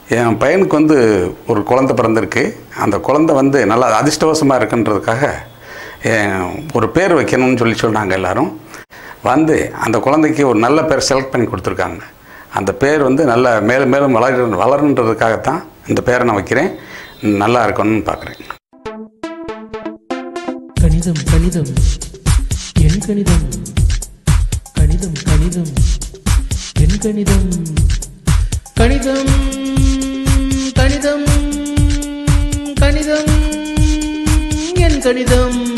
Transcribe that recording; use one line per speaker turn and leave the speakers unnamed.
என் பையனுக்கு வந்து ஒரு குழந்தை பிறந்திருக்கு அந்த குழந்தை வந்து நல்லா அதிர்ஷ்டவசமாக இருக்குன்றதுக்காக என் ஒரு பேர் வைக்கணும்னு சொல்லி சொன்னாங்க எல்லாரும் வந்து அந்த குழந்தைக்கு ஒரு நல்ல பேர் செலக்ட் பண்ணி கொடுத்துருக்காங்க அந்த பேர் வந்து நல்ல மேலும் மேலும் வளர வளருன்றதுக்காகத்தான் இந்த பேரை நான் வைக்கிறேன் நல்லா இருக்கணும்னு பார்க்குறேன்
கணிதம் கணிதம் என் கணிதம் கணிதம் கணிதம் என் கணிதம் கணிதம் கணிதம் கணிதம் என் கணிதம்